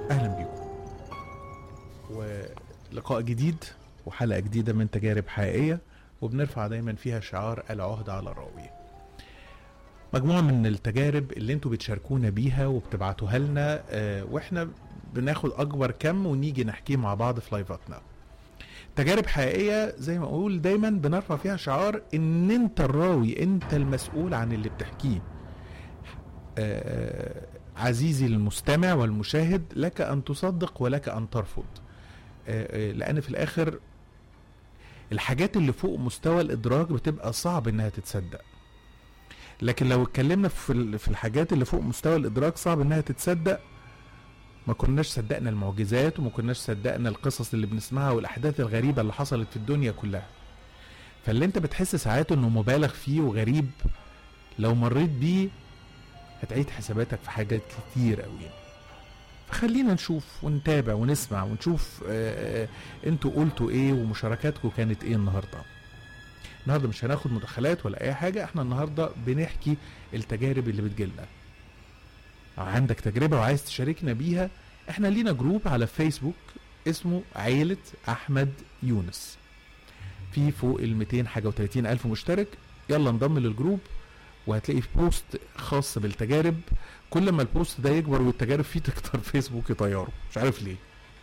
اهلا بيكم ولقاء جديد وحلقه جديده من تجارب حقيقيه وبنرفع دايما فيها شعار العهد على الراوي مجموعه من التجارب اللي انتوا بتشاركونا بيها وبتبعتوها لنا آه، واحنا بناخد اكبر كم ونيجي نحكيه مع بعض في لايفاتنا تجارب حقيقيه زي ما اقول دايما بنرفع فيها شعار ان انت الراوي انت المسؤول عن اللي بتحكيه آه، عزيزي المستمع والمشاهد لك ان تصدق ولك ان ترفض آه، آه، لان في الاخر الحاجات اللي فوق مستوى الادراك بتبقى صعب انها تتصدق لكن لو اتكلمنا في ال- في الحاجات اللي فوق مستوى الادراك صعب انها تتصدق ما كناش صدقنا المعجزات وما كناش صدقنا القصص اللي بنسمعها والاحداث الغريبه اللي حصلت في الدنيا كلها فاللي انت بتحس ساعات انه مبالغ فيه وغريب لو مريت بيه هتعيد حساباتك في حاجات كتير قوي فخلينا نشوف ونتابع ونسمع ونشوف آه، آه، انتوا قلتوا ايه ومشاركاتكم كانت ايه النهارده النهارده مش هناخد مداخلات ولا اي حاجه احنا النهارده بنحكي التجارب اللي بتجيلنا عندك تجربه وعايز تشاركنا بيها احنا لينا جروب على فيسبوك اسمه عيلة احمد يونس في فوق ال 200 حاجه و30 الف مشترك يلا انضم للجروب وهتلاقي في بوست خاص بالتجارب كل ما البوست ده يكبر والتجارب فيه تكتر فيسبوك يطيره مش عارف ليه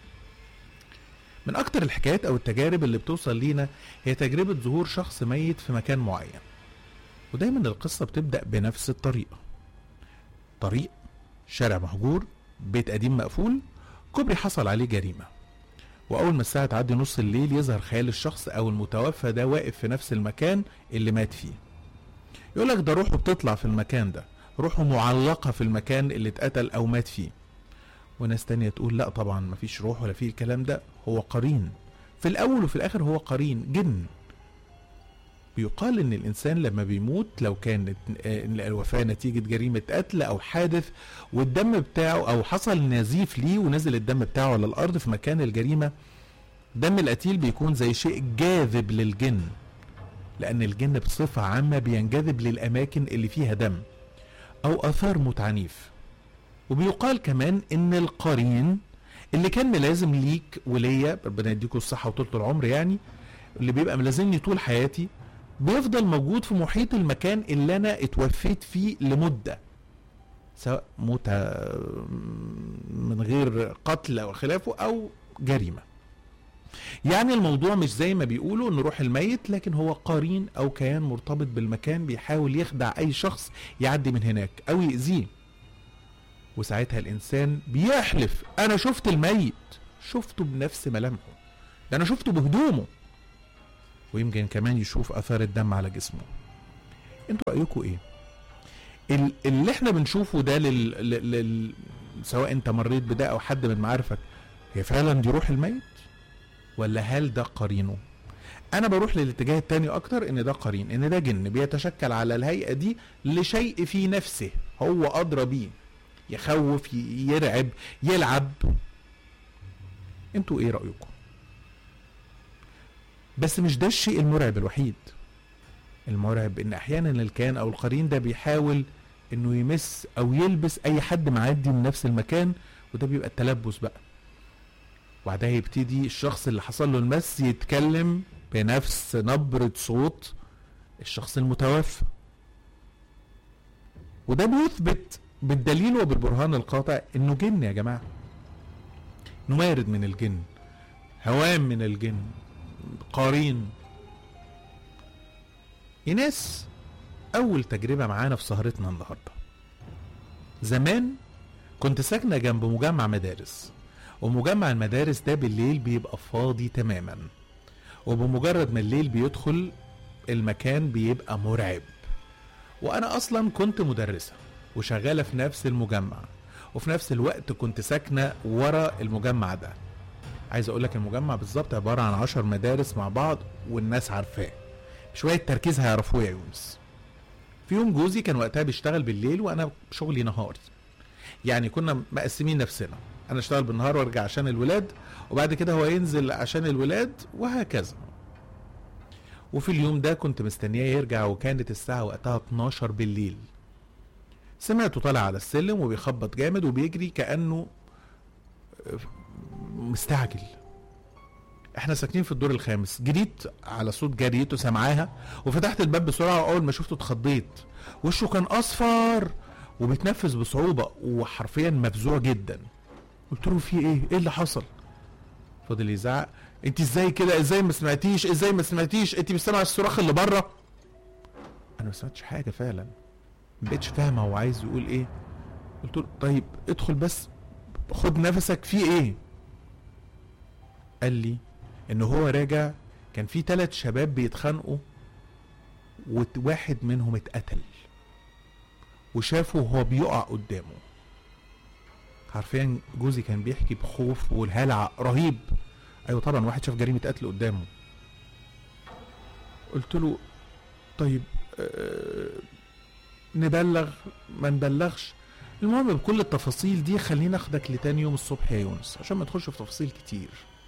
من اكتر الحكايات او التجارب اللي بتوصل لينا هي تجربة ظهور شخص ميت في مكان معين ودايما القصة بتبدأ بنفس الطريقة طريق شارع مهجور بيت قديم مقفول كوبري حصل عليه جريمة وأول ما الساعة تعدي نص الليل يظهر خيال الشخص أو المتوفى ده واقف في نفس المكان اللي مات فيه يقولك ده روحه بتطلع في المكان ده روحه معلقة في المكان اللي اتقتل أو مات فيه وناس تانية تقول لا طبعا مفيش روح ولا فيه الكلام ده هو قرين في الأول وفي الآخر هو قرين جن بيقال ان الانسان لما بيموت لو كانت آه، الوفاه نتيجه جريمه قتل او حادث والدم بتاعه او حصل نزيف ليه ونزل الدم بتاعه على الارض في مكان الجريمه دم القتيل بيكون زي شيء جاذب للجن لان الجن بصفه عامه بينجذب للاماكن اللي فيها دم او اثار موت عنيف وبيقال كمان ان القرين اللي كان ملازم ليك وليا ربنا يديكم الصحه وطول العمر يعني اللي بيبقى ملازمني طول حياتي بيفضل موجود في محيط المكان اللي انا اتوفيت فيه لمده سواء موتة من غير قتل او خلافه او جريمه يعني الموضوع مش زي ما بيقولوا ان روح الميت لكن هو قرين او كيان مرتبط بالمكان بيحاول يخدع اي شخص يعدي من هناك او يأذيه وساعتها الانسان بيحلف انا شفت الميت شفته بنفس ملامحه ده انا شفته بهدومه ويمكن كمان يشوف اثار الدم على جسمه انتوا رايكم ايه ال- اللي احنا بنشوفه ده لل... لل... لل... سواء انت مريت بده او حد من معارفك هي فعلا دي روح الميت ولا هل ده قرينه انا بروح للاتجاه التاني اكتر ان ده قرين ان ده جن بيتشكل على الهيئه دي لشيء في نفسه هو ادرى بيه يخوف ي- يرعب يلعب انتوا ايه رايكم بس مش ده الشيء المرعب الوحيد المرعب ان احيانا الكيان او القرين ده بيحاول انه يمس او يلبس اي حد معدي من نفس المكان وده بيبقى التلبس بقى وبعدها يبتدي الشخص اللي حصل له المس يتكلم بنفس نبرة صوت الشخص المتوفى وده بيثبت بالدليل وبالبرهان القاطع انه جن يا جماعة انه وارد من الجن هوام من الجن قارين ايناس اول تجربة معانا في سهرتنا النهاردة زمان كنت ساكنة جنب مجمع مدارس ومجمع المدارس ده بالليل بيبقى فاضي تماما وبمجرد ما الليل بيدخل المكان بيبقى مرعب وانا اصلا كنت مدرسة وشغالة في نفس المجمع وفي نفس الوقت كنت ساكنة ورا المجمع ده عايز اقول لك المجمع بالظبط عبارة عن عشر مدارس مع بعض والناس عارفاه شوية تركيز هيعرفوه يا يونس في يوم جوزي كان وقتها بيشتغل بالليل وانا شغلي نهاري يعني كنا مقسمين نفسنا انا اشتغل بالنهار وارجع عشان الولاد وبعد كده هو ينزل عشان الولاد وهكذا وفي اليوم ده كنت مستنياه يرجع وكانت الساعة وقتها 12 بالليل سمعته طالع على السلم وبيخبط جامد وبيجري كأنه مستعجل احنا ساكنين في الدور الخامس جريت على صوت جريته سامعاها وفتحت الباب بسرعه واول ما شفته اتخضيت وشه كان اصفر وبيتنفس بصعوبه وحرفيا مفزوع جدا قلت له في ايه ايه اللي حصل فضل يزعق انت ازاي كده ازاي ما سمعتيش ازاي ما سمعتيش انت مش سامع الصراخ اللي بره انا ما سمعتش حاجه فعلا ما بقتش فاهمه هو عايز يقول ايه قلت له طيب ادخل بس خد نفسك في ايه قال لي ان هو راجع كان في ثلاث شباب بيتخانقوا وواحد منهم اتقتل وشافه وهو بيقع قدامه حرفيا جوزي كان بيحكي بخوف والهلع رهيب ايوه طبعا واحد شاف جريمه قتل قدامه قلت له طيب آه نبلغ ما نبلغش المهم بكل التفاصيل دي خليني اخدك لتاني يوم الصبح يا يونس عشان ما تخش في تفاصيل كتير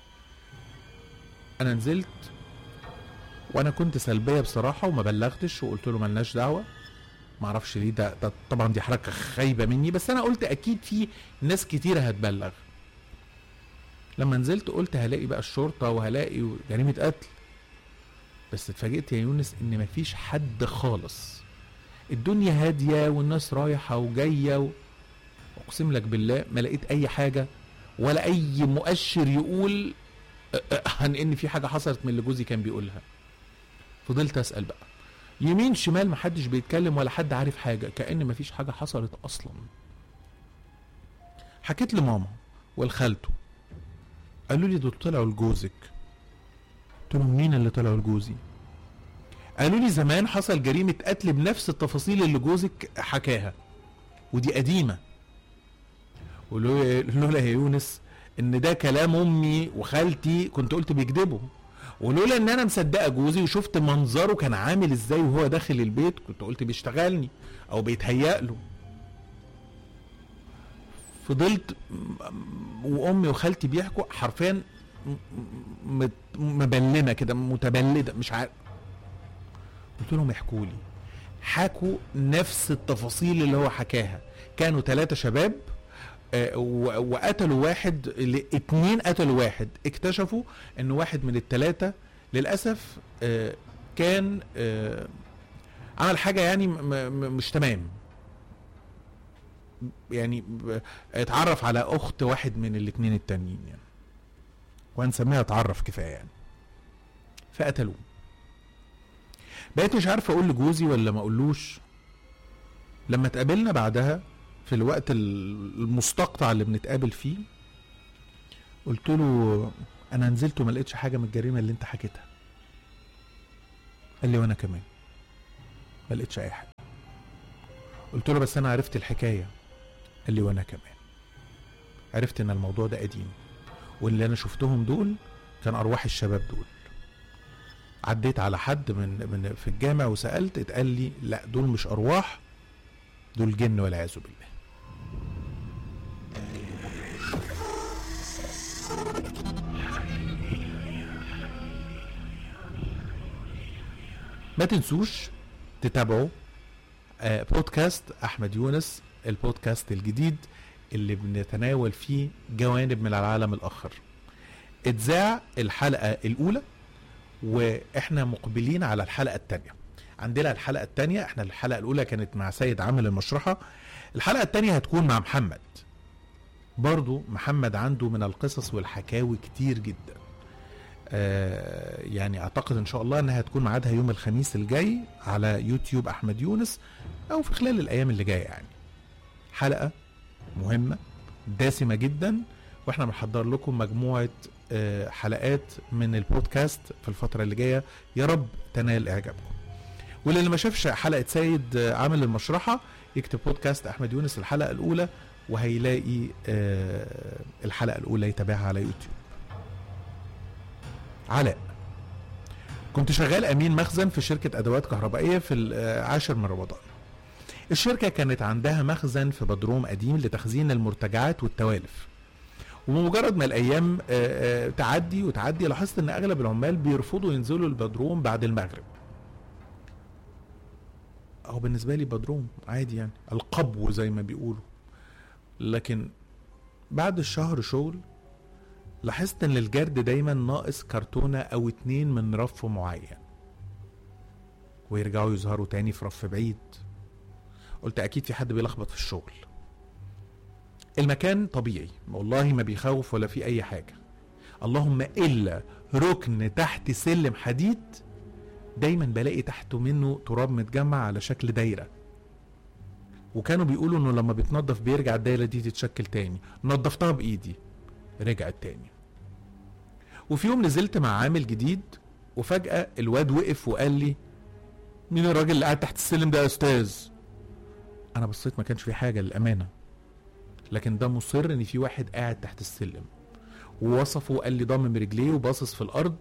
انا نزلت وانا كنت سلبيه بصراحه وما بلغتش وقلت له ملناش دعوه ما اعرفش ليه ده, ده طبعا دي حركه خايبه مني بس انا قلت اكيد في ناس كتيره هتبلغ لما نزلت قلت هلاقي بقى الشرطه وهلاقي جريمه قتل بس اتفاجئت يا يونس ان مفيش حد خالص الدنيا هاديه والناس رايحه وجايه و... اقسم لك بالله ما لقيت اي حاجه ولا اي مؤشر يقول عن ان في حاجه حصلت من اللي جوزي كان بيقولها فضلت اسال بقى يمين شمال محدش بيتكلم ولا حد عارف حاجه كان مفيش حاجه حصلت اصلا حكيت لماما والخالته قالوا لي دول طلعوا لجوزك قلت لهم مين اللي طلعوا لجوزي قالوا لي زمان حصل جريمه قتل بنفس التفاصيل اللي جوزك حكاها ودي قديمه ولولا يا يونس ان ده كلام امي وخالتي كنت قلت بيكذبوا ولولا ان انا مصدقه جوزي وشفت منظره كان عامل ازاي وهو داخل البيت كنت قلت بيشتغلني او بيتهيأ له فضلت وامي وخالتي بيحكوا حرفيا مبلنه كده متبلده مش عارف قلت لهم احكوا لي حكوا نفس التفاصيل اللي هو حكاها كانوا ثلاثة شباب آه وقتلوا واحد اتنين قتلوا واحد اكتشفوا ان واحد من الثلاثة للأسف آه كان آه عمل حاجة يعني مش تمام يعني اتعرف على اخت واحد من الاتنين التانيين يعني وهنسميها اتعرف كفايه يعني فقتلوه بقيت مش عارف اقول لجوزي ولا ما اقولوش لما اتقابلنا بعدها في الوقت المستقطع اللي بنتقابل فيه قلت له انا نزلت وما لقيتش حاجه من الجريمه اللي انت حكيتها قال لي وانا كمان ما لقيتش اي حاجه قلت له بس انا عرفت الحكايه قال لي وانا كمان عرفت ان الموضوع ده قديم واللي انا شفتهم دول كان ارواح الشباب دول عديت على حد من من في الجامع وسالت اتقال لي لا دول مش ارواح دول جن والعياذ بالله ما تنسوش تتابعوا آه بودكاست احمد يونس البودكاست الجديد اللي بنتناول فيه جوانب من العالم الاخر اتذاع الحلقه الاولى واحنا مقبلين على الحلقه الثانيه عندنا الحلقه الثانيه احنا الحلقه الاولى كانت مع سيد عامل المشرحه الحلقه الثانيه هتكون مع محمد برضو محمد عنده من القصص والحكاوي كتير جدا آه يعني اعتقد ان شاء الله انها هتكون ميعادها يوم الخميس الجاي على يوتيوب احمد يونس او في خلال الايام اللي جايه يعني حلقه مهمه دسمه جدا واحنا بنحضر لكم مجموعه آه حلقات من البودكاست في الفتره اللي جايه يا رب تنال اعجابكم واللي ما شافش حلقه سيد عامل المشرحه يكتب بودكاست احمد يونس الحلقه الاولى وهيلاقي آه الحلقه الاولى يتابعها على يوتيوب علاء كنت شغال امين مخزن في شركه ادوات كهربائيه في العاشر من رمضان الشركه كانت عندها مخزن في بدروم قديم لتخزين المرتجعات والتوالف وبمجرد ما الايام تعدي وتعدي لاحظت ان اغلب العمال بيرفضوا ينزلوا البدروم بعد المغرب هو بالنسبه لي بدروم عادي يعني القبو زي ما بيقولوا لكن بعد الشهر شغل لاحظت ان الجرد دايما ناقص كرتونة او اتنين من رف معين ويرجعوا يظهروا تاني في رف بعيد قلت اكيد في حد بيلخبط في الشغل المكان طبيعي والله ما بيخوف ولا في اي حاجة اللهم الا ركن تحت سلم حديد دايما بلاقي تحته منه تراب متجمع على شكل دايرة وكانوا بيقولوا انه لما بيتنضف بيرجع الدايرة دي تتشكل تاني نضفتها بايدي رجعت تاني وفي يوم نزلت مع عامل جديد وفجأة الواد وقف وقال لي مين الراجل اللي قاعد تحت السلم ده يا استاذ انا بصيت ما كانش في حاجة للأمانة لكن ده مصر ان في واحد قاعد تحت السلم ووصفه وقال لي ضامم رجليه وباصص في الارض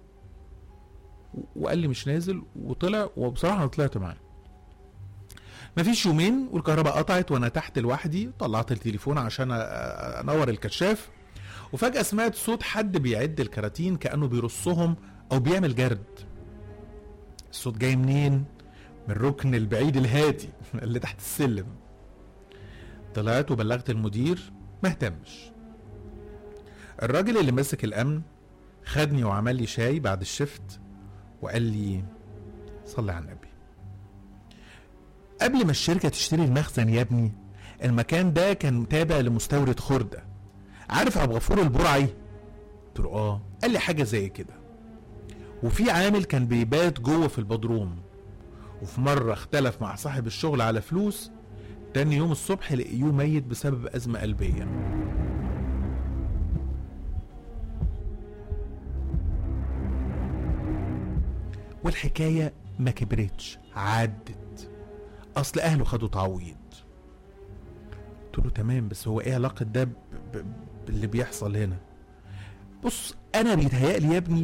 وقال لي مش نازل وطلع وبصراحه انا طلعت معاه مفيش يومين والكهرباء قطعت وانا تحت لوحدي طلعت التليفون عشان انور الكشاف وفجاه سمعت صوت حد بيعد الكراتين كانه بيرصهم او بيعمل جرد الصوت جاي منين من الركن البعيد الهادي اللي تحت السلم طلعت وبلغت المدير ما اهتمش الراجل اللي ماسك الامن خدني وعمل لي شاي بعد الشفت وقال لي صلي على النبي قبل ما الشركة تشتري المخزن يا ابني المكان ده كان تابع لمستورد خردة عارف ابو غفور البرعي قلت له اه قال لي حاجة زي كده وفي عامل كان بيبات جوه في البدروم وفي مرة اختلف مع صاحب الشغل على فلوس تاني يوم الصبح لقيوه ميت بسبب أزمة قلبية والحكاية ما كبرتش عدت أصل أهله خدوا تعويض قلت له تمام بس هو إيه علاقة ده ب- ب- باللي بيحصل هنا بص أنا بيتهيألي يا ابني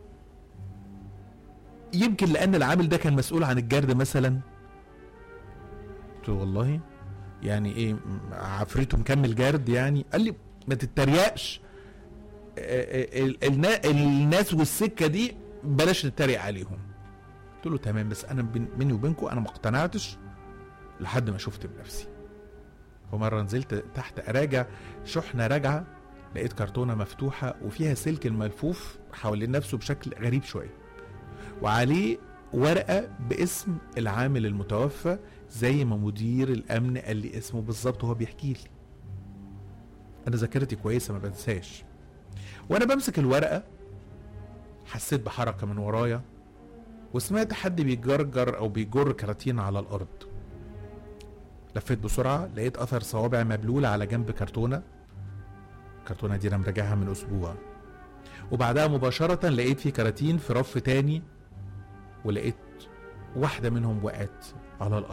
يمكن لأن العامل ده كان مسؤول عن الجرد مثلا قلت له والله يعني ايه م- عفريته مكمل جرد يعني قال لي ما تتريقش ال- ال- النا- الناس والسكه دي بلاش نتريق عليهم قلت له تمام بس انا بين- بيني وبينكم انا ما اقتنعتش لحد ما شفت بنفسي ومره نزلت تحت اراجع شحنه راجعه لقيت كرتونه مفتوحه وفيها سلك الملفوف حوالين نفسه بشكل غريب شويه وعليه ورقه باسم العامل المتوفى زي ما مدير الامن قال لي اسمه بالظبط وهو بيحكي لي انا ذاكرتي كويسه ما بنساش وانا بمسك الورقه حسيت بحركه من ورايا وسمعت حد بيجرجر او بيجر كراتين على الارض لفيت بسرعه لقيت اثر صوابع مبلوله على جنب كرتونه الكرتونه دي انا مراجعها من اسبوع وبعدها مباشره لقيت في كراتين في رف تاني ولقيت واحده منهم وقعت على الارض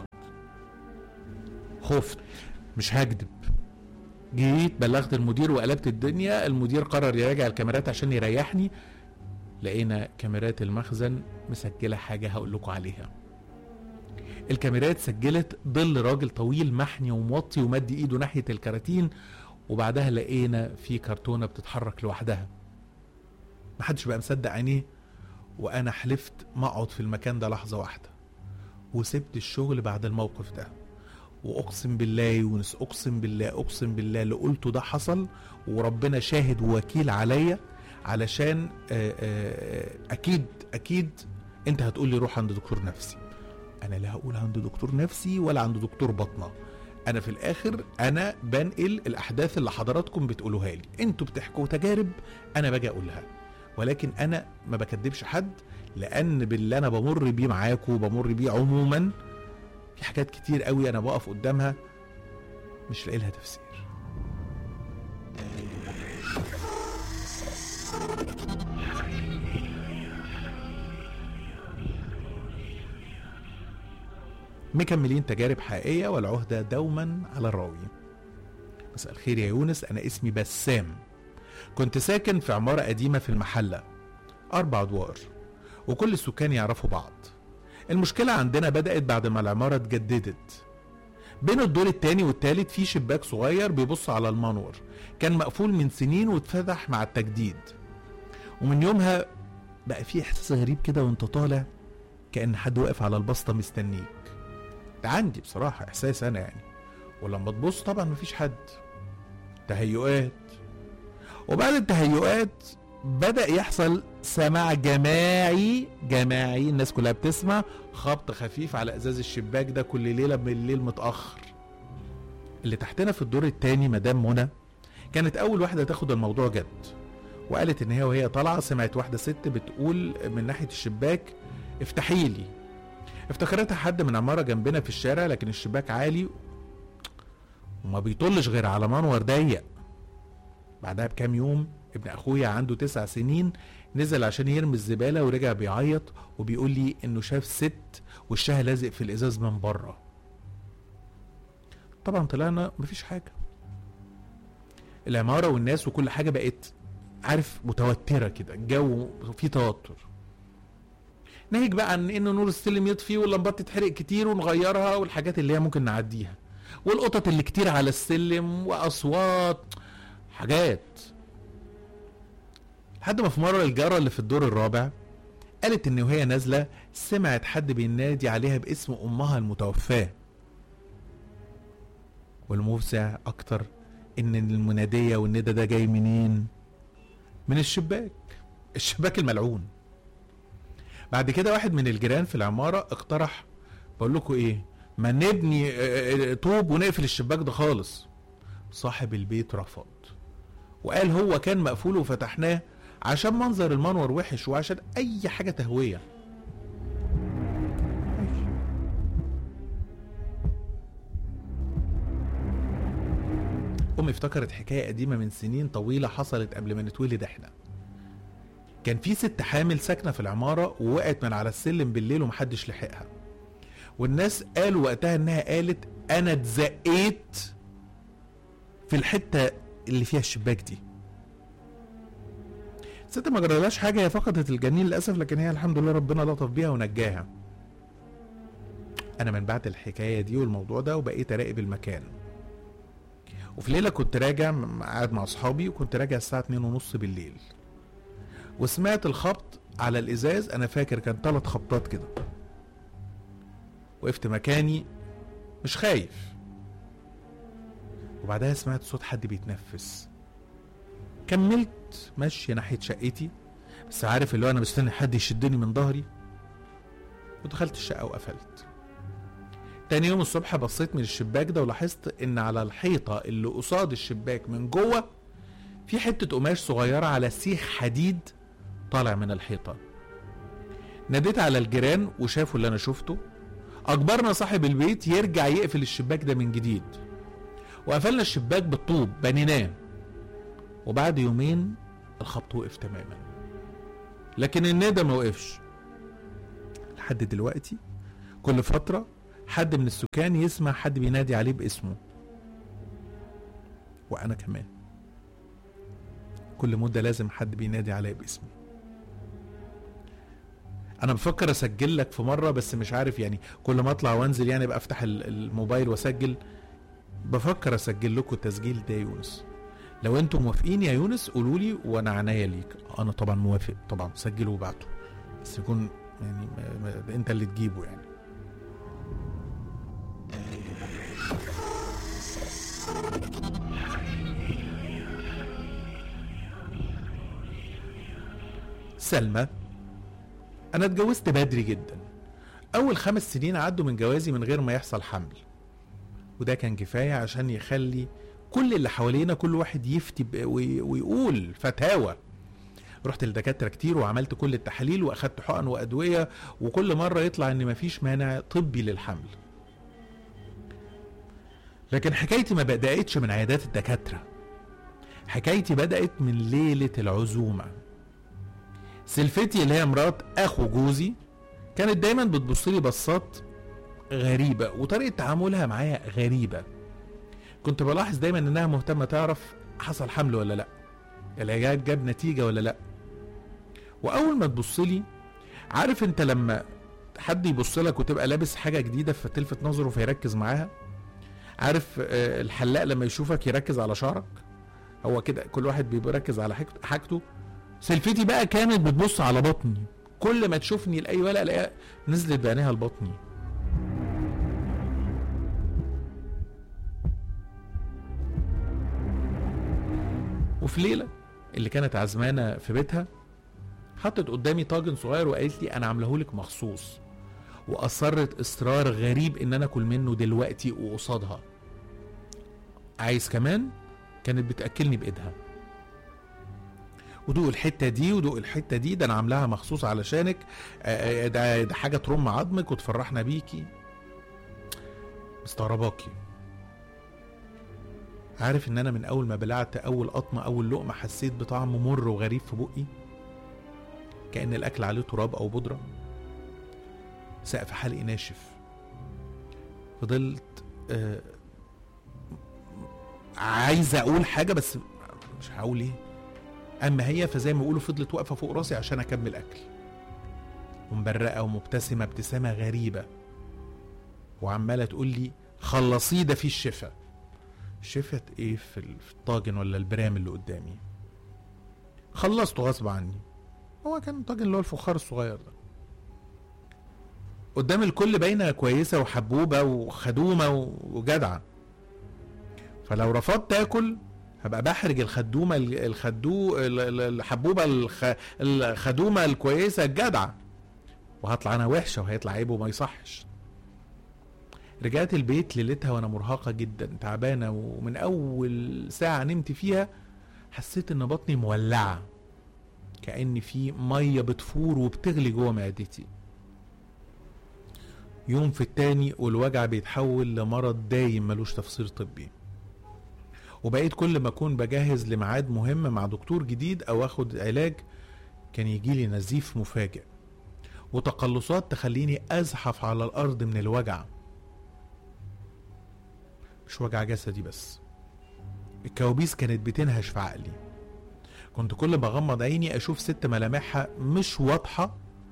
خفت مش هكدب جيت بلغت المدير وقلبت الدنيا المدير قرر يراجع الكاميرات عشان يريحني لقينا كاميرات المخزن مسجلة حاجة هقول لكم عليها الكاميرات سجلت ظل راجل طويل محني وموطي ومد ايده ناحية الكراتين وبعدها لقينا في كرتونة بتتحرك لوحدها محدش بقى مصدق عينيه وانا حلفت ما اقعد في المكان ده لحظة واحدة وسبت الشغل بعد الموقف ده واقسم بالله يا يونس اقسم بالله اقسم بالله اللي قلته ده حصل وربنا شاهد ووكيل عليا علشان آه، آه، اكيد اكيد انت هتقول لي روح عند دكتور نفسي انا لا هقول عند دكتور نفسي ولا عند دكتور بطنه انا في الاخر انا بنقل الاحداث اللي حضراتكم بتقولوها لي انتوا بتحكوا تجارب انا باجي اقولها ولكن انا ما بكدبش حد لان باللي انا بمر بيه معاكم وبمر بيه عموما في حاجات كتير قوي انا بقف قدامها مش لاقي لها تفسير مكملين تجارب حقيقية والعهدة دوما على الراوي مساء الخير يا يونس أنا اسمي بسام كنت ساكن في عمارة قديمة في المحلة أربع أدوار وكل السكان يعرفوا بعض المشكلة عندنا بدأت بعد ما العمارة اتجددت بين الدور التاني والتالت في شباك صغير بيبص على المنور كان مقفول من سنين واتفتح مع التجديد ومن يومها بقى في احساس غريب كده وانت طالع كأن حد واقف على البسطة مستنيك ده عندي بصراحة احساس انا يعني ولما تبص طبعا مفيش حد تهيؤات وبعد التهيؤات بدأ يحصل سماع جماعي جماعي الناس كلها بتسمع خبط خفيف على ازاز الشباك ده كل ليله بالليل متاخر اللي تحتنا في الدور التاني مدام منى كانت اول واحده تاخد الموضوع جد وقالت ان هي وهي طالعه سمعت واحده ست بتقول من ناحيه الشباك افتحي لي افتكرتها حد من عماره جنبنا في الشارع لكن الشباك عالي وما بيطلش غير على منور ضيق بعدها بكام يوم ابن اخويا عنده تسع سنين نزل عشان يرمي الزباله ورجع بيعيط وبيقول لي انه شاف ست وشها لازق في الازاز من بره طبعا طلعنا مفيش حاجه العماره والناس وكل حاجه بقت عارف متوتره كده الجو فيه توتر ناهيك بقى عن انه نور السلم يطفي واللمبات تتحرق كتير ونغيرها والحاجات اللي هي ممكن نعديها والقطط اللي كتير على السلم واصوات حاجات لحد ما في مره الجاره اللي في الدور الرابع قالت ان وهي نازله سمعت حد بينادي عليها باسم امها المتوفاه والمفزع اكتر ان المناديه والندى ده جاي منين من الشباك الشباك الملعون بعد كده واحد من الجيران في العماره اقترح بقول لكم ايه ما نبني اه، اه، طوب ونقفل الشباك ده خالص صاحب البيت رفض وقال هو كان مقفول وفتحناه عشان منظر المنور وحش وعشان اي حاجه تهويه امي افتكرت حكايه قديمه من سنين طويله حصلت قبل ما نتولد احنا كان في ست حامل ساكنه في العماره ووقعت من على السلم بالليل ومحدش لحقها والناس قالوا وقتها انها قالت انا اتزقيت في الحته اللي فيها الشباك دي الست ما جرالهاش حاجه هي فقدت الجنين للاسف لكن هي الحمد لله ربنا لطف بيها ونجاها انا من بعد الحكايه دي والموضوع ده وبقيت اراقب المكان وفي ليله كنت راجع م- قاعد مع اصحابي وكنت راجع الساعه 2 ونص بالليل وسمعت الخبط على الازاز انا فاكر كان ثلاث خبطات كده وقفت مكاني مش خايف وبعدها سمعت صوت حد بيتنفس كملت ماشي ناحيه شقتي بس عارف اللي هو انا مستني حد يشدني من ظهري ودخلت الشقه وقفلت تاني يوم الصبح بصيت من الشباك ده ولاحظت ان على الحيطه اللي قصاد الشباك من جوه في حته قماش صغيره على سيخ حديد طالع من الحيطه ناديت على الجيران وشافوا اللي انا شفته اجبرنا صاحب البيت يرجع يقفل الشباك ده من جديد وقفلنا الشباك بالطوب بنيناه وبعد يومين الخبط وقف تماما لكن الندى ما وقفش لحد دلوقتي كل فترة حد من السكان يسمع حد بينادي عليه باسمه وأنا كمان كل مدة لازم حد بينادي عليا باسمي أنا بفكر أسجل لك في مرة بس مش عارف يعني كل ما أطلع وأنزل يعني بقى أفتح ال- الموبايل وأسجل بفكر أسجل لكم التسجيل ده يا يونس لو انتم موافقين يا يونس قولوا لي وانا عناية ليك انا طبعا موافق طبعا سجله وبعته بس يكون يعني ما ما انت اللي تجيبه يعني سلمى انا اتجوزت بدري جدا اول خمس سنين عدوا من جوازي من غير ما يحصل حمل وده كان كفايه عشان يخلي كل اللي حوالينا كل واحد يفتي ب- وي- ويقول فتاوى رحت لدكاتره كتير وعملت كل التحاليل واخدت حقن وادويه وكل مره يطلع ان مفيش مانع طبي للحمل لكن حكايتي ما بدأتش من عيادات الدكاتره حكايتي بدأت من ليله العزومه سلفتي اللي هي مرات اخو جوزي كانت دايما بتبص لي بصات غريبه وطريقه تعاملها معايا غريبه كنت بلاحظ دايما انها مهتمه تعرف حصل حمل ولا لا العلاج جاب نتيجه ولا لا واول ما تبص لي عارف انت لما حد يبص لك وتبقى لابس حاجه جديده فتلفت نظره فيركز معاها عارف آه، الحلاق لما يشوفك يركز على شعرك هو كده كل واحد بيبقى يركز على حاجته- حاجته سلفتي بقى كانت بتبص على بطني كل ما تشوفني لاي ولا الاقيها نزلت بعينيها لبطني وفي ليله اللي كانت عزمانه في بيتها حطت قدامي طاجن صغير وقالت لي انا عاملهولك مخصوص واصرت اصرار غريب ان انا اكل منه دلوقتي وقصادها عايز كمان كانت بتاكلني بايدها ودوق الحته دي ودوق الحته دي ده انا عاملاها مخصوص علشانك آه، آه، ده, ده حاجه ترم عظمك وتفرحنا بيكي مستغرباكي عارف ان انا من اول ما بلعت اول قطمه اول لقمه حسيت بطعم مر وغريب في بقي كان الاكل عليه تراب او بودره سقف حلقي ناشف فضلت آه عايز اقول حاجه بس مش هقول ايه اما هي فزي ما بيقولوا فضلت واقفه فوق راسي عشان اكمل اكل ومبرقه ومبتسمه ابتسامه غريبه وعماله تقول لي خلصيه ده فيه الشفا شفت ايه في ال- في الطاجن ولا البرام اللي قدامي خلصته غصب عني هو كان طاجن اللي هو الفخار الصغير ده قدام الكل باينه كويسه وحبوبه وخدومه و- وجدعه فلو رفضت تاكل هبقى بحرج الخدومه ال- الخدو ال- ال- الحبوبه الخ... الخدومه الكويسه الجدعه وهطلع انا وحشه وهيطلع عيب وما يصحش رجعت البيت ليلتها وانا مرهقه جدا تعبانه ومن اول ساعه نمت فيها حسيت ان بطني مولعه كأن في ميه بتفور وبتغلي جوه معدتي يوم في التاني والوجع بيتحول لمرض دايم ملوش تفسير طبي وبقيت كل ما اكون بجهز لميعاد مهم مع دكتور جديد او اخد علاج كان يجيلي نزيف مفاجئ وتقلصات تخليني ازحف على الارض من الوجع مش وجع جسدي بس الكوابيس كانت بتنهش في عقلي كنت كل ما اغمض عيني اشوف ست ملامحها مش واضحه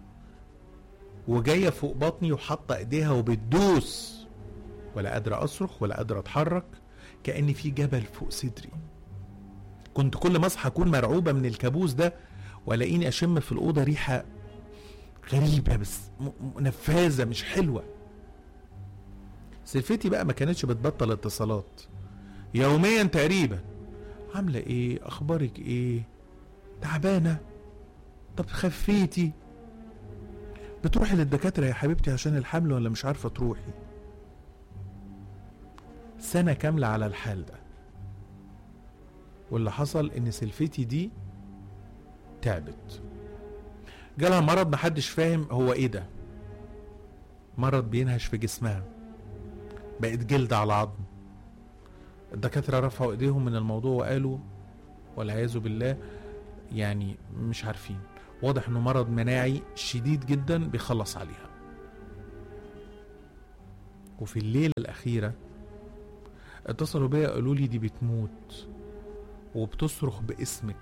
وجايه فوق بطني وحاطه ايديها وبتدوس ولا قادره اصرخ ولا قادره اتحرك كان في جبل فوق صدري كنت كل ما اصحى اكون مرعوبه من الكابوس ده والاقيني اشم في الاوضه ريحه غريبه بس م- م- نفاذه مش حلوه سلفتي بقى ما كانتش بتبطل اتصالات يوميا تقريبا عامله ايه اخبارك ايه تعبانه طب خفيتي بتروحي للدكاتره يا حبيبتي عشان الحمل ولا مش عارفه تروحي سنه كامله على الحال ده واللي حصل ان سلفتي دي تعبت جالها مرض محدش فاهم هو ايه ده مرض بينهش في جسمها بقت جلد على عظم الدكاترة رفعوا ايديهم من الموضوع وقالوا والعياذ بالله يعني مش عارفين واضح انه مرض مناعي شديد جدا بيخلص عليها وفي الليلة الأخيرة اتصلوا بيا قالوا لي دي بتموت وبتصرخ باسمك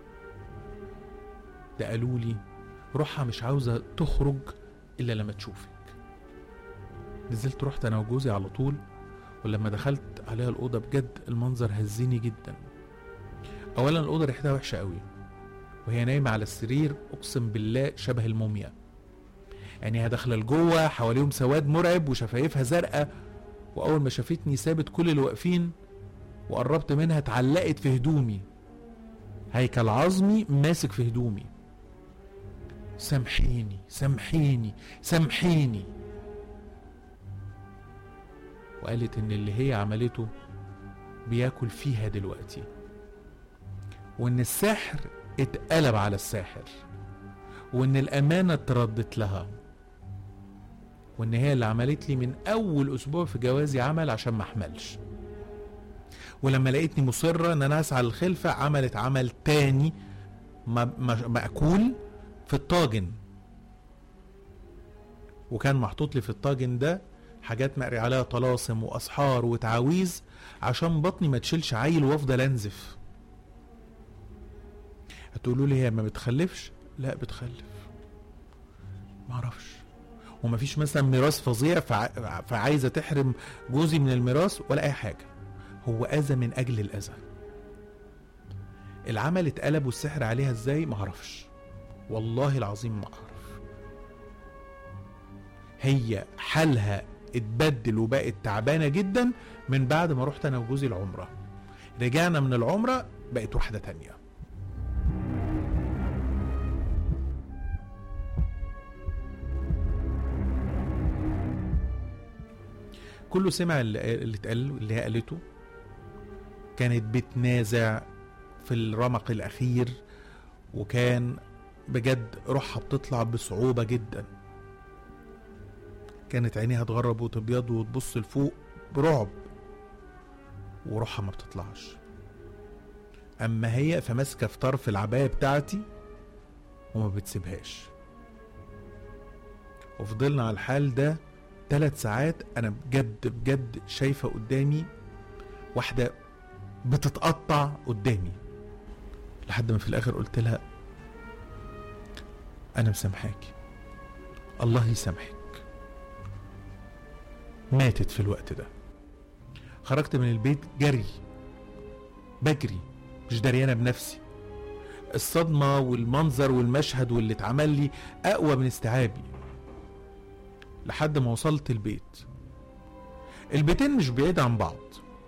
ده قالوا لي روحها مش عاوزة تخرج إلا لما تشوفك نزلت رحت أنا وجوزي على طول ولما دخلت عليها الأوضة بجد المنظر هزني جدا أولا الأوضة ريحتها وحشة قوي وهي نايمة على السرير أقسم بالله شبه الموميا يعني هي داخلة لجوه حواليهم سواد مرعب وشفايفها زرقاء وأول ما شافتني سابت كل اللي واقفين وقربت منها اتعلقت في هدومي هيكل عظمي ماسك في هدومي سامحيني سامحيني سامحيني وقالت ان اللي هي عملته بياكل فيها دلوقتي وان السحر اتقلب على الساحر وان الامانه اتردت لها وان هي اللي عملت لي من اول اسبوع في جوازي عمل عشان ما احملش ولما لقيتني مصره ان انا اسعى للخلفه عملت عمل تاني م- م- مأكول في الطاجن وكان محطوط لي في الطاجن ده حاجات مقري عليها طلاسم واسحار وتعاويذ عشان بطني ما تشيلش عيل وافضل انزف هتقولوا لي هي ما بتخلفش لا بتخلف معرفش ومفيش مثلا ميراث فظيع فع... فعايزه تحرم جوزي من الميراث ولا اي حاجه هو اذى من اجل الاذى العمل اتقلب والسحر عليها ازاي معرفش والله العظيم ما اعرف هي حالها اتبدل وبقت تعبانه جدا من بعد ما رحت انا وجوزي العمره رجعنا من العمره بقت واحدة تانية كله سمع اللي اللي اتقال اللي هي قالته كانت بتنازع في الرمق الأخير وكان بجد روحها بتطلع بصعوبة جدا كانت عينيها تغرب وتبيض وتبص لفوق برعب وروحها ما بتطلعش اما هي فماسكه في طرف العبايه بتاعتي وما بتسيبهاش وفضلنا على الحال ده ثلاث ساعات انا بجد بجد شايفه قدامي واحده بتتقطع قدامي لحد ما في الاخر قلت لها انا مسامحاكي الله يسامحك ماتت في الوقت ده خرجت من البيت جري بجري مش دريانه بنفسي الصدمه والمنظر والمشهد واللي اتعمل لي اقوى من استيعابي لحد ما وصلت البيت البيتين مش بعيد عن بعض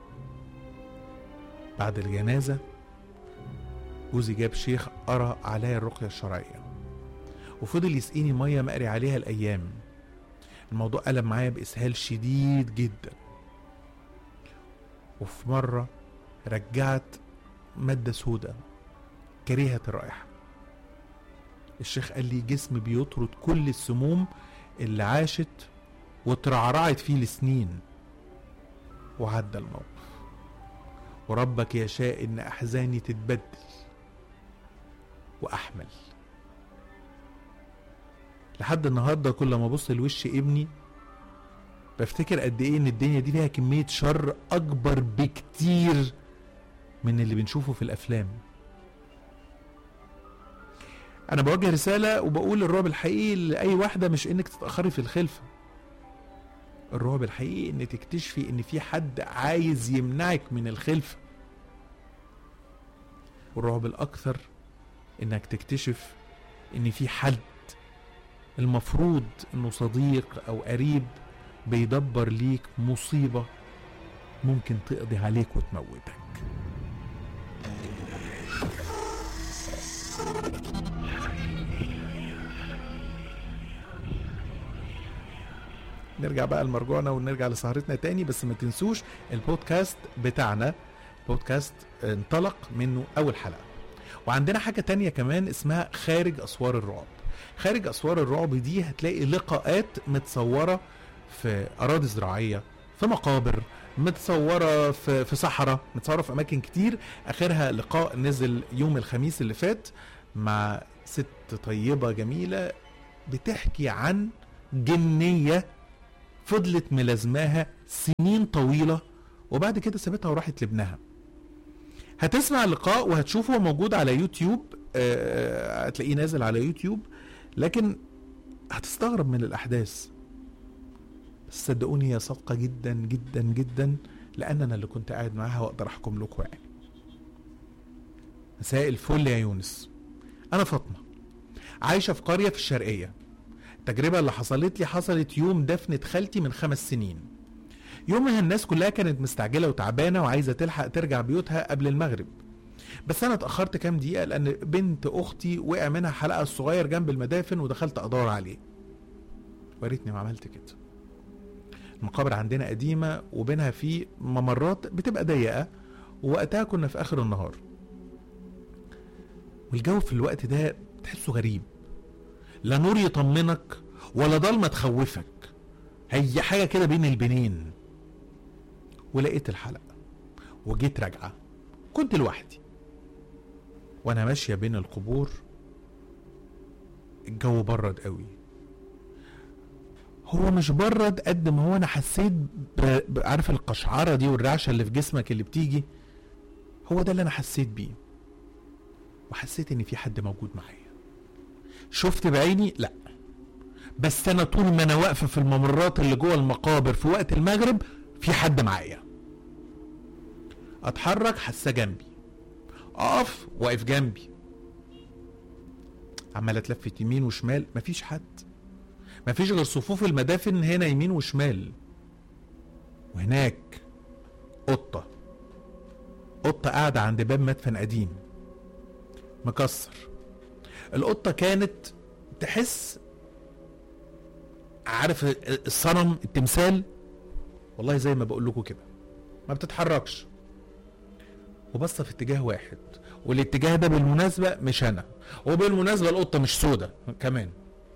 بعد الجنازه جوزي جاب شيخ قرا عليا الرقيه الشرعيه وفضل يسقيني ميه مقري عليها الايام الموضوع قلب معايا باسهال شديد جدا وفي مره رجعت ماده سوداء كريهه الرائحه الشيخ قال لي جسمي بيطرد كل السموم اللي عاشت وترعرعت فيه لسنين وعدى الموقف وربك يشاء ان احزاني تتبدل واحمل لحد النهارده كل ما ابص لوش ابني بفتكر قد ايه ان الدنيا دي فيها كميه شر اكبر بكتير من اللي بنشوفه في الافلام انا بوجه رساله وبقول الرعب الحقيقي لاي واحده مش انك تتاخري في الخلفه الرعب الحقيقي ان تكتشفي ان في حد عايز يمنعك من الخلفه والرعب الاكثر انك تكتشف ان في حد المفروض انه صديق او قريب بيدبر ليك مصيبة ممكن تقضي عليك وتموتك نرجع بقى لمرجوعنا ونرجع لسهرتنا تاني بس ما تنسوش البودكاست بتاعنا بودكاست انطلق منه اول حلقة وعندنا حاجة تانية كمان اسمها خارج اسوار الرعب خارج اسوار الرعب دي هتلاقي لقاءات متصوره في اراضي زراعيه في مقابر متصوره في في صحراء متصوره في اماكن كتير اخرها لقاء نزل يوم الخميس اللي فات مع ست طيبه جميله بتحكي عن جنيه فضلت ملازماها سنين طويله وبعد كده سابتها وراحت لابنها هتسمع اللقاء وهتشوفه موجود على يوتيوب آه، هتلاقيه نازل على يوتيوب لكن هتستغرب من الاحداث بس صدقوني هي صادقه جدا جدا جدا لان انا اللي كنت قاعد معاها واقدر احكم لكم يعني مساء الفل يا يونس انا فاطمه عايشه في قريه في الشرقيه التجربه اللي حصلت لي حصلت يوم دفنه خالتي من خمس سنين يومها الناس كلها كانت مستعجله وتعبانه وعايزه تلحق ترجع بيوتها قبل المغرب بس انا اتاخرت كام دقيقه لان بنت اختي وقع منها حلقه الصغير جنب المدافن ودخلت ادور عليه وريتني ما عملت كده المقابر عندنا قديمه وبينها في ممرات بتبقى ضيقه ووقتها كنا في اخر النهار والجو في الوقت ده تحسه غريب لا نور يطمنك ولا ضلمه تخوفك هي حاجه كده بين البنين ولقيت الحلقه وجيت راجعه كنت لوحدي وانا ماشيه بين القبور الجو برد قوي هو مش برد قد ما هو انا حسيت ب- ب- عارف القشعره دي والرعشه اللي في جسمك اللي بتيجي هو ده اللي انا حسيت بيه وحسيت ان في حد موجود معايا شفت بعيني لا بس انا طول ما انا واقفه في الممرات اللي جوه المقابر في وقت المغرب في حد معايا اتحرك حاسه جنبي اقف واقف جنبي عمال اتلفت يمين وشمال مفيش حد مفيش غير صفوف المدافن هنا يمين وشمال وهناك قطة قطة قاعدة عند باب مدفن قديم مكسر القطة كانت تحس عارف الصنم التمثال والله زي ما بقول لكم كده ما بتتحركش وبصة في اتجاه واحد والاتجاه ده بالمناسبة مش أنا وبالمناسبة القطة مش سودة كمان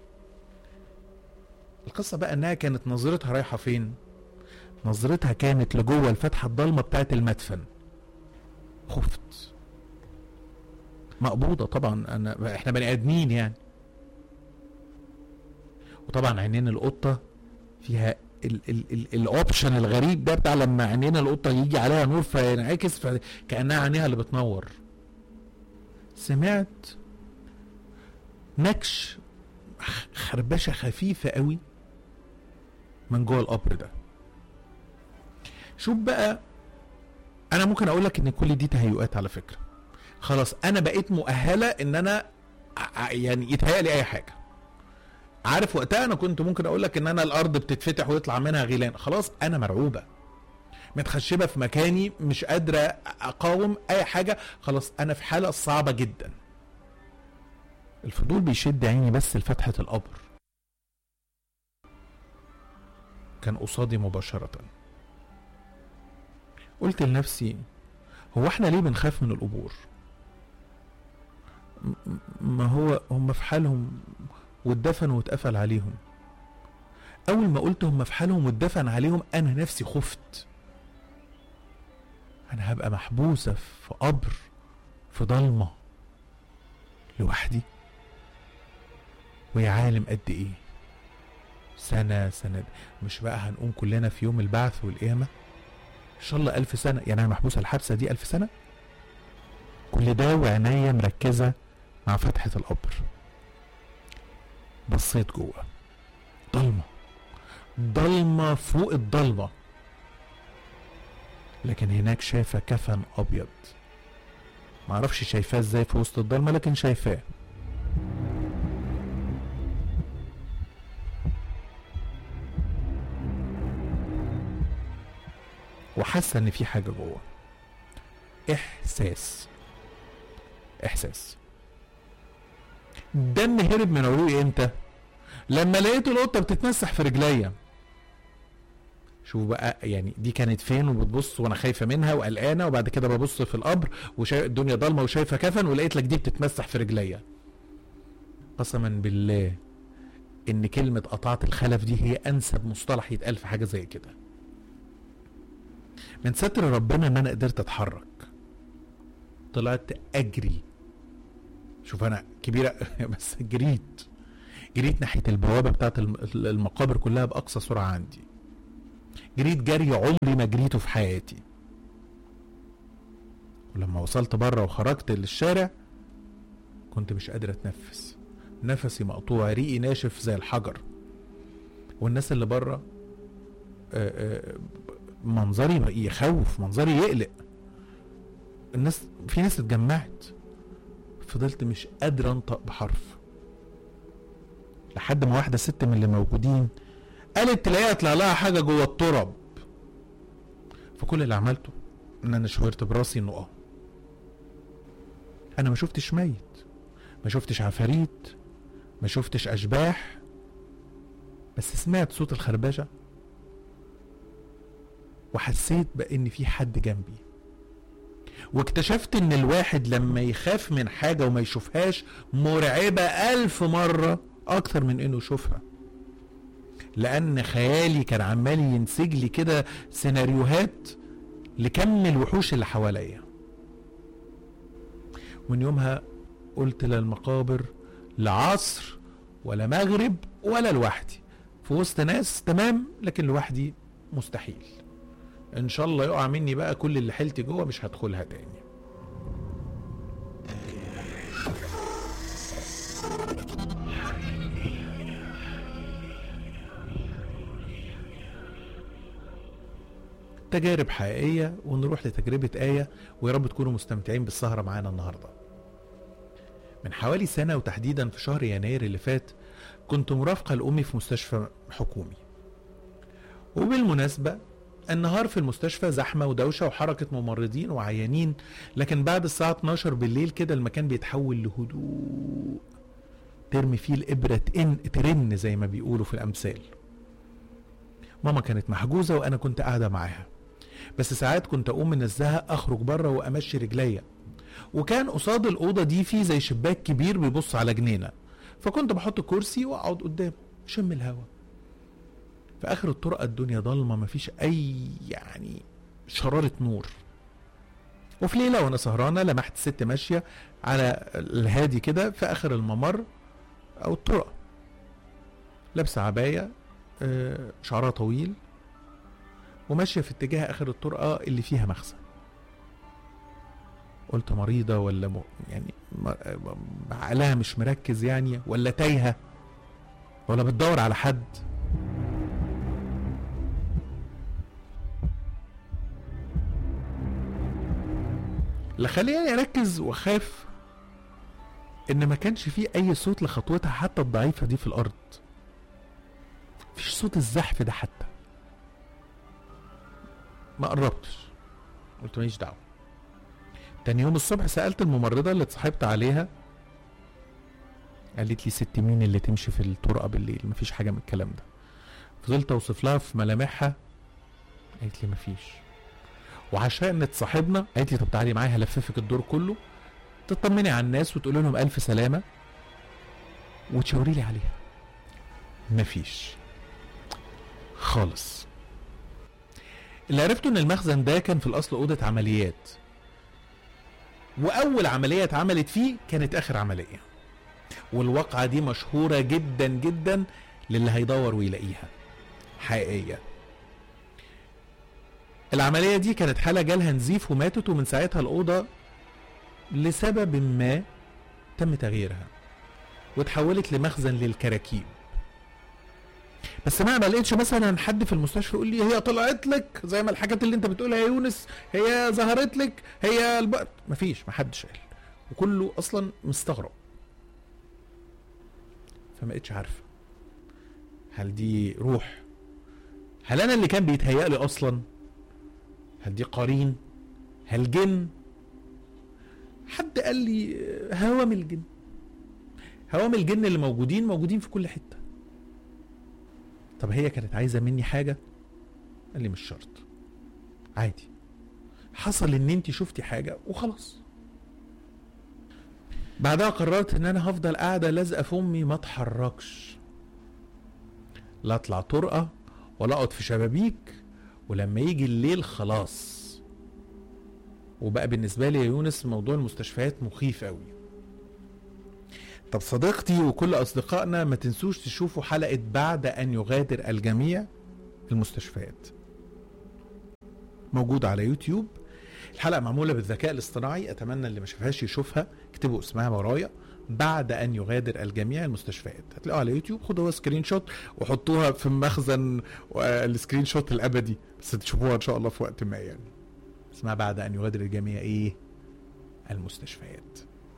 القصة بقى إنها كانت نظرتها رايحة فين؟ نظرتها كانت لجوه الفتحة الضلمة بتاعت المدفن خفت مقبوضة طبعا أنا إحنا بني آدمين يعني وطبعا عينين القطة فيها الاوبشن الغريب ده بتاع لما عينين القطه يجي عليها نور فينعكس فكانها عينيها اللي بتنور سمعت نكش خربشه خفيفه قوي من جوه القبر ده شوف بقى انا ممكن اقول لك ان كل دي تهيؤات على فكره خلاص انا بقيت مؤهله ان انا يعني يتهيأ لي اي حاجه عارف وقتها انا كنت ممكن اقول لك ان انا الارض بتتفتح ويطلع منها غيلان خلاص انا مرعوبه متخشبه في مكاني مش قادره اقاوم اي حاجه خلاص انا في حاله صعبه جدا الفضول بيشد عيني بس لفتحه القبر كان قصادي مباشره قلت لنفسي هو احنا ليه بنخاف من القبور ما هو هم في حالهم واتدفنوا واتقفل عليهم اول ما قلت هم في حالهم واتدفن عليهم انا نفسي خفت انا هبقى محبوسه في قبر في ضلمه لوحدي ويا عالم قد ايه سنة سنة مش بقى هنقوم كلنا في يوم البعث والقيامة ان شاء الله ألف سنة يعني أنا محبوسة الحبسة دي ألف سنة كل ده وعناية مركزة مع فتحة القبر بصيت جوه ضلمة ضلمة فوق الضلمة لكن هناك شايفة كفن أبيض معرفش شايفاه ازاي في وسط الضلمة لكن شايفاه وحاسة ان في حاجة جوه احساس احساس الدم هرب من عروقي امتى لما لقيت القطه بتتمسح في رجليا شوف بقى يعني دي كانت فين وبتبص وانا خايفه منها وقلقانه وبعد كده ببص في القبر وشايف الدنيا ضلمه وشايفه كفن ولقيت لك دي بتتمسح في رجليا قسما بالله ان كلمه قطعت الخلف دي هي انسب مصطلح يتقال في حاجه زي كده من ستر ربنا ان انا قدرت اتحرك طلعت اجري شوف انا كبيره بس جريت جريت ناحيه البوابه بتاعت المقابر كلها باقصى سرعه عندي جريت جري عمري ما جريته في حياتي ولما وصلت بره وخرجت للشارع كنت مش قادر اتنفس نفسي مقطوع ريقي ناشف زي الحجر والناس اللي بره منظري يخوف منظري يقلق الناس في ناس اتجمعت فضلت مش قادر انطق بحرف لحد ما واحده ست من اللي موجودين قالت تلاقيها طلع لها حاجه جوه التراب فكل اللي عملته ان انا شاورت براسي انه اه انا ما شفتش ميت ما شفتش عفاريت ما شفتش اشباح بس سمعت صوت الخربشه وحسيت بان في حد جنبي واكتشفت ان الواحد لما يخاف من حاجة وما يشوفهاش مرعبة الف مرة اكتر من انه يشوفها لان خيالي كان عمال ينسج لي كده سيناريوهات لكم الوحوش اللي حواليا ومن يومها قلت للمقابر لعصر ولا مغرب ولا لوحدي في وسط ناس تمام لكن لوحدي مستحيل ان شاء الله يقع مني بقى كل اللي حيلتي جوه مش هدخلها تاني تجارب حقيقية ونروح لتجربة آية ويا رب تكونوا مستمتعين بالسهرة معانا النهاردة من حوالي سنة وتحديدا في شهر يناير اللي فات كنت مرافقة لأمي في مستشفى حكومي وبالمناسبة النهار في المستشفى زحمة ودوشة وحركة ممرضين وعيانين لكن بعد الساعة 12 بالليل كده المكان بيتحول لهدوء ترمي فيه الإبرة تئن ترن زي ما بيقولوا في الأمثال ماما كانت محجوزة وأنا كنت قاعدة معاها بس ساعات كنت أقوم من الزهق أخرج بره وأمشي رجليا وكان قصاد الأوضة دي في زي شباك كبير بيبص على جنينة فكنت بحط كرسي وأقعد قدامه شم الهوا في اخر الطرقه الدنيا ضلمه مفيش اي يعني شراره نور وفي ليله وانا سهرانه لمحت ست ماشيه على الهادي كده في اخر الممر او الطرقه لابسه عبايه آه، شعرها طويل وماشيه في اتجاه اخر الطرقه اللي فيها مخزن قلت مريضه ولا م... يعني م- عقلها مش مركز يعني ولا تايهه ولا بتدور على حد اللي خلاني اركز واخاف ان ما كانش فيه اي صوت لخطوتها حتى الضعيفه دي في الارض مفيش صوت الزحف ده حتى ما قربتش قلت ماليش دعوه تاني يوم الصبح سالت الممرضه اللي اتصاحبت عليها قالت لي ست مين اللي تمشي في الطرقه بالليل مفيش حاجه من الكلام ده فضلت اوصف لها في ملامحها قالت لي مفيش وعشان نتصاحبنا قالت لي طب تعالي معايا هلففك الدور كله تطمني على الناس وتقولي لهم الف سلامه وتشاوري لي عليها مفيش خالص اللي عرفته ان المخزن ده كان في الاصل اوضه عمليات واول عمليه اتعملت فيه كانت اخر عمليه والواقعه دي مشهوره جدا جدا للي هيدور ويلاقيها حقيقيه العملية دي كانت حالة جالها نزيف وماتت ومن ساعتها الأوضة لسبب ما تم تغييرها وتحولت لمخزن للكراكيب بس ما ما لقيتش مثلا حد في المستشفى يقول لي هي طلعت لك زي ما الحاجات اللي انت بتقولها يا يونس هي ظهرت لك هي الب... مفيش محدش قال وكله اصلا مستغرب فما بقتش عارفه هل دي روح هل انا اللي كان بيتهيأ لي اصلا هل دي قرين هل جن حد قال لي هوام الجن هوام الجن اللي موجودين موجودين في كل حته طب هي كانت عايزه مني حاجه قال لي مش شرط عادي حصل ان انت شفتي حاجه وخلاص بعدها قررت ان انا هفضل قاعده لازقه في امي ما اتحركش لا اطلع طرقه ولا اقعد في شبابيك ولما يجي الليل خلاص وبقى بالنسبه لي يا يونس موضوع المستشفيات مخيف قوي طب صديقتي وكل اصدقائنا ما تنسوش تشوفوا حلقه بعد ان يغادر الجميع المستشفيات موجود على يوتيوب الحلقه معموله بالذكاء الاصطناعي اتمنى اللي ما شافهاش يشوفها اكتبوا اسمها ورايا بعد ان يغادر الجميع المستشفيات هتلاقوها على يوتيوب خدوها سكرين شوت وحطوها في مخزن آه، السكرين شوت الابدي بس تشوفوها ان شاء الله في وقت ما يعني اسمها بعد ان يغادر الجميع ايه المستشفيات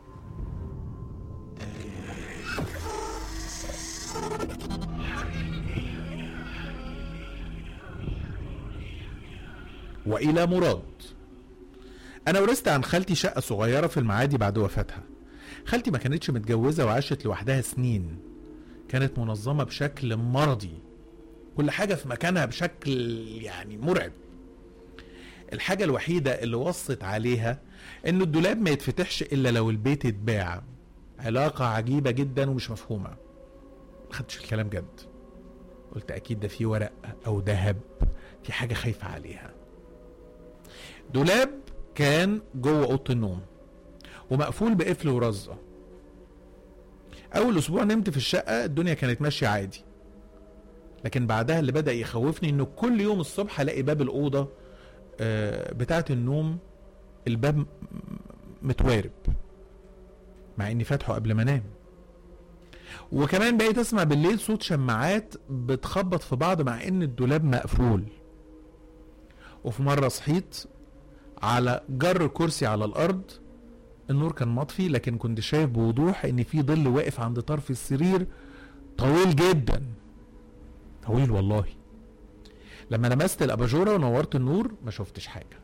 والى مراد انا ورثت عن خالتي شقه صغيره في المعادي بعد وفاتها خالتي ما كانتش متجوزه وعاشت لوحدها سنين كانت منظمه بشكل مرضي كل حاجه في مكانها بشكل يعني مرعب الحاجه الوحيده اللي وصت عليها ان الدولاب ما يتفتحش الا لو البيت اتباع علاقه عجيبه جدا ومش مفهومه ما خدتش الكلام جد قلت اكيد ده في ورق او ذهب في حاجه خايفه عليها دولاب كان جوه اوضه النوم ومقفول بقفل ورزه اول اسبوع نمت في الشقه الدنيا كانت ماشيه عادي لكن بعدها اللي بدا يخوفني انه كل يوم الصبح الاقي باب الاوضه آه، بتاعه النوم الباب م- متوارب مع اني فاتحه قبل ما انام وكمان بقيت اسمع بالليل صوت شماعات بتخبط في بعض مع ان الدولاب مقفول وفي مره صحيت على جر كرسي على الارض النور كان مطفي لكن كنت شايف بوضوح ان في ظل واقف عند طرف السرير طويل جدا طويل والله لما لمست الاباجوره ونورت النور ما شفتش حاجه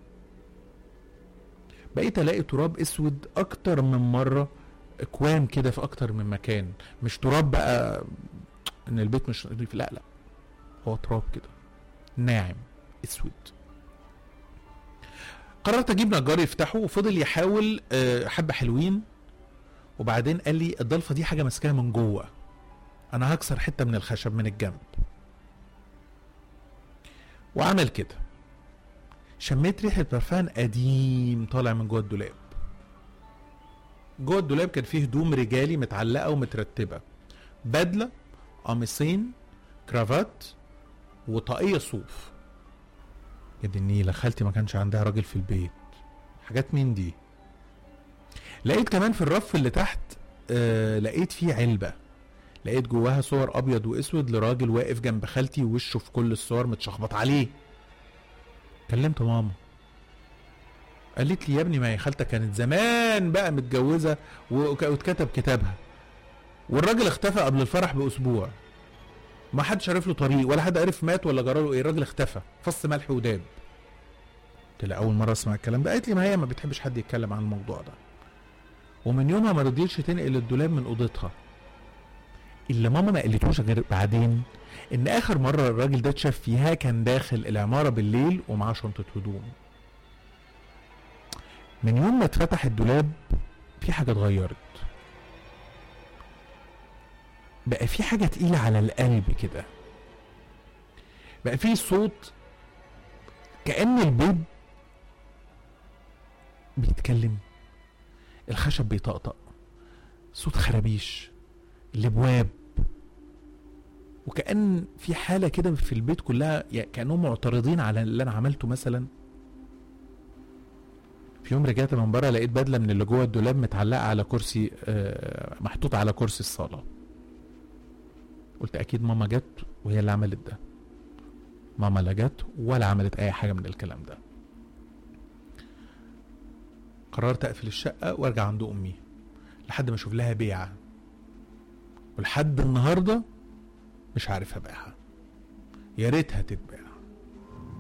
بقيت الاقي تراب اسود اكتر من مره اكوام كده في اكتر من مكان مش تراب بقى ان البيت مش نضيف لا لا هو تراب كده ناعم اسود قررت اجيب نجار يفتحه وفضل يحاول آه، حبه حلوين وبعدين قال لي الضلفه دي حاجه ماسكاها من جوه انا هكسر حته من الخشب من الجنب وعمل كده شميت ريحه برفان قديم طالع من جوه الدولاب جوه الدولاب كان فيه هدوم رجالي متعلقه ومترتبه بدله قميصين كرافات وطاقيه صوف يا دي النيله خالتي ما كانش عندها راجل في البيت حاجات مين دي لقيت كمان في الرف اللي تحت آه لقيت فيه علبه لقيت جواها صور ابيض واسود لراجل واقف جنب خالتي ووشه في كل الصور متشخبط عليه كلمت ماما قالت لي يا ابني ما هي خالتك كانت زمان بقى متجوزه وك- واتكتب كتابها والراجل اختفى قبل الفرح باسبوع ما حدش عرف له طريق ولا حد عرف مات ولا جرى له ايه الراجل اختفى فص ملح وداب قلت لها اول مره اسمع الكلام ده قالت لي ما هي ما بتحبش حد يتكلم عن الموضوع ده ومن يومها ما رضيتش تنقل الدولاب من اوضتها اللي ماما ما قالتوش غير بعدين ان اخر مره الراجل ده اتشاف فيها كان داخل العماره بالليل ومعاه شنطه هدوم من يوم ما اتفتح الدولاب في حاجه اتغيرت بقى في حاجه تقيله على القلب كده بقى في صوت كأن البيض بيتكلم الخشب بيطقطق صوت خرابيش الابواب وكأن في حالة كده في البيت كلها يعني كأنهم معترضين على اللي أنا عملته مثلا في يوم رجعت من بره لقيت بدلة من اللي جوه الدولاب متعلقة على كرسي آه، محطوط على كرسي الصالة قلت أكيد ماما جت وهي اللي عملت ده ماما لا جت ولا عملت أي حاجة من الكلام ده قررت أقفل الشقة وأرجع عند أمي لحد ما أشوف لها بيعة ولحد النهارده مش عارف ابيعها يا ريتها تتباع